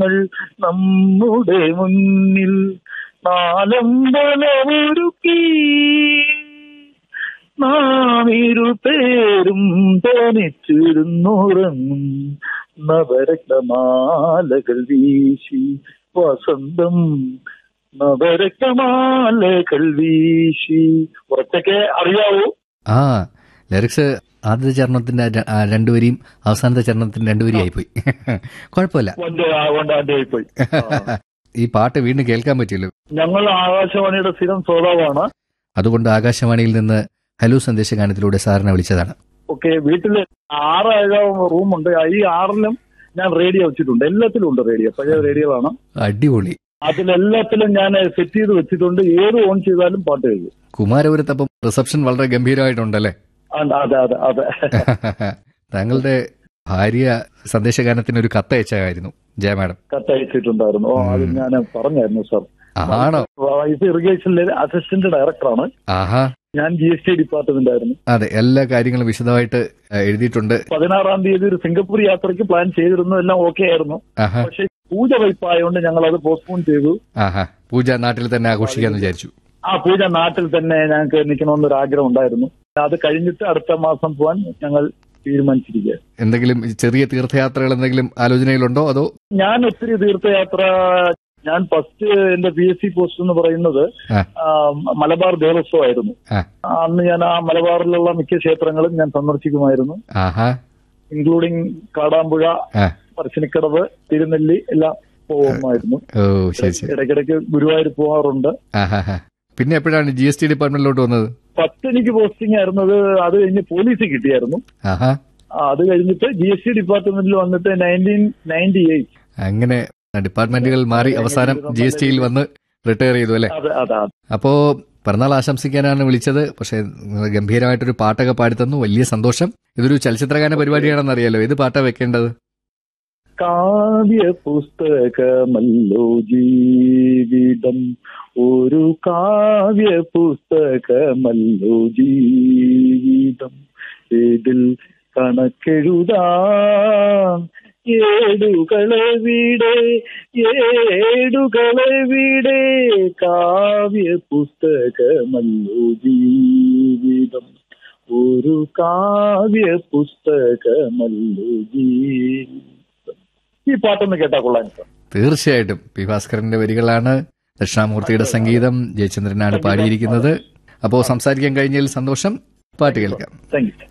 ങ്ങൾ നമ്മുടെ മുന്നിൽ നാലമ്പലമൊരുക്കി നാം ഇരുപേരും തനിച്ചിരുന്നുറങ്ങും നവരക്തമാലകൾ വീശി വസന്തം നവരക്തമാലകൾ വീശി കുറച്ചൊക്കെ അറിയാവൂ ആ ലിറിക്സ് ആദ്യത്തെ ചരണത്തിന്റെ ര- ആ രണ്ടുപേരെയും അവസാനത്തെ ചരണത്തിന്റെ രണ്ടുപേരെയും ആയിപ്പോയി കുഴപ്പമില്ല വണ്ടി കൊണ്ടാണ്ട് പോയി ഈ പാട്ട് വീണ്ടും കേൾക്കാൻ പറ്റിയല്ലോ ഞങ്ങൾ ആകാശവാണിയുടെ സ്ഥിരം ശ്രോതാവാണ് അതുകൊണ്ട് ആകാശവാണിയിൽ നിന്ന് ഹലോ സന്ദേശ ഗാനത്തിലൂടെ സാറിനെ വിളിച്ചതാണ് ഓക്കെ വീട്ടില് ആറ് റൂമുണ്ട് ഈ ആറിലും ഞാൻ റേഡിയോ വെച്ചിട്ടുണ്ട് എല്ലാത്തിലും ഉണ്ട് റേഡിയോ പഴയ റേഡിയോകളാണ് അടിപൊളി അതിലെല്ലാത്തിലും ഞാൻ സെറ്റ് ചെയ്ത് വെച്ചിട്ടുണ്ട് ഏത് ഓൺ ചെയ്താലും പാട്ട് കേൾക്കും കുമാരപുരത്തപ്പം റിസപ്ഷൻ വളരെ ഗംഭീരമായിട്ടുണ്ടല്ലേ ആ, അതെ അതെ അതെ താങ്കളുടെ ഭാര്യ സന്ദേശഗാനത്തിന് ഒരു കത്തയച്ചായിരുന്നു ജയ മാഡം കത്തയച്ചിട്ടുണ്ടായിരുന്നു ഓ അത് ഞാൻ പറഞ്ഞായിരുന്നു സാർ ആണോ ഇത് ഇറിഗേഷനിലെ അസിസ്റ്റന്റ് ഡയറക്ടറാണ് ആഹാ ഞാൻ ജി എസ് ടി ഡിപ്പാർട്ട്മെന്റ് ആയിരുന്നു അതെ എല്ലാ കാര്യങ്ങളും വിശദമായിട്ട് ഏഹ്, എഴുതിയിട്ടുണ്ട് പതിനാറാം തീയതി ഒരു സിംഗപ്പൂർ യാത്രയ്ക്ക് പ്ലാൻ ചെയ്തിരുന്നു എല്ലാം ഓക്കെ ആയിരുന്നു ആഹാ പക്ഷെ പൂജ വയ്പായതുകൊണ്ട് ഞങ്ങൾ അത് പോസ്റ്റ്പോൺ ചെയ്തു ആഹാ പൂജ നാട്ടിൽ തന്നെ ആഘോഷിക്കാന്ന് വിചാരിച്ചു ആ പൂജ നാട്ടിൽ തന്നെ ഞങ്ങൾക്ക് നിൽക്കണമെന്നൊരു ആഗ്രഹം ഉണ്ടായിരുന്നു അത് കഴിഞ്ഞിട്ട് അടുത്ത മാസം പോവാൻ ഞങ്ങൾ തീരുമാനിച്ചിരിക്കുക എന്തെങ്കിലും ചെറിയ തീർത്ഥയാത്രകൾ എന്തെങ്കിലും ആലോചനയിലുണ്ടോ അതോ ഞാൻ ഒത്തിരി തീർത്ഥയാത്ര ഞാൻ ഫസ്റ്റ് എന്റെ പി എസ് സി പോസ്റ്റ് എന്ന് പറയുന്നത് ആ. ആ, മലബാർ ദേവസ്വമായിരുന്നു ആ അന്ന് ഞാൻ ആ മലബാറിലുള്ള മിക്ക ക്ഷേത്രങ്ങളും ഞാൻ സന്ദർശിക്കുമായിരുന്നു ആഹാ ഇൻക്ലൂഡിങ് കാടാമ്പുഴ ആ പറശ്ശിനിക്കടവ് തിരുനെല്ലി എല്ലാം പോകുമായിരുന്നു ഓ ശരി ശരി ഇടയ്ക്കിടയ്ക്ക് ഗുരുവായൂർ പോകാറുണ്ട് ആഹാ ഹാ. പിന്നെ എപ്പോഴാണ് ജി എസ് ടി ഡിപ്പാർട്ട്മെന്റിലോട്ട് വന്നത് ഫസ്റ്റ് എനിക്ക് പോസ്റ്റിംഗ് ആയിരുന്നത് അത് കഴിഞ്ഞ് പോലീസ് കിട്ടിയായിരുന്നു ആഹാ ആ, അത് കഴിഞ്ഞിട്ട് ജി എസ് ടി ഡിപ്പാർട്ട്മെന്റിൽ വന്നിട്ട് നയൻറ്റീൻ നയൻറ്റി എയ്റ്റ് അങ്ങനെ ഡിപ്പാർട്ട്മെന്റുകൾ മാറി അവസാനം ജി എസ് ടിയിൽ വന്ന് റിട്ടയർ ചെയ്തു അല്ലെ അതെ അതെ അതെ അപ്പോ പിറന്നാൾ ആശംസിക്കാനാണ് വിളിച്ചത് പക്ഷെ നിങ്ങൾ ഗംഭീരമായിട്ടൊരു പാട്ടൊക്കെ പാടിത്തന്നു വലിയ സന്തോഷം ഇതൊരു ചലച്ചിത്രഗാന പരിപാടിയാണെന്ന് അറിയാലോ ഏത് പാട്ടാ വെക്കേണ്ടത് കാവ്യ പുസ്തകമല്ലോ ജീവിതം ഒരു കാവ്യ പുസ്തകമല്ലോ ജീവിതം ഇതിൽ കണക്കെഴുതാം ഏടുകളെവിടെ ഏടുകളെവിടെ കാവ്യ പുസ്തകമല്ലോ ജീവിതം ഒരു കാവ്യ പുസ്തകമല്ലോ ജീവിതം ഈ പാട്ടൊന്ന് കേട്ടാ കൊള്ളാൻ സാർ തീർച്ചയായിട്ടും പി ഭാസ്കരന്റെ വരികളാണ് ദക്ഷിണാമൂർത്തിയുടെ സംഗീതം ജയചന്ദ്രനാണ് പാടിയിരിക്കുന്നത് അപ്പോ സംസാരിക്കാൻ കഴിഞ്ഞതിൽ സന്തോഷം പാട്ട് കേൾക്കാം താങ്ക് യു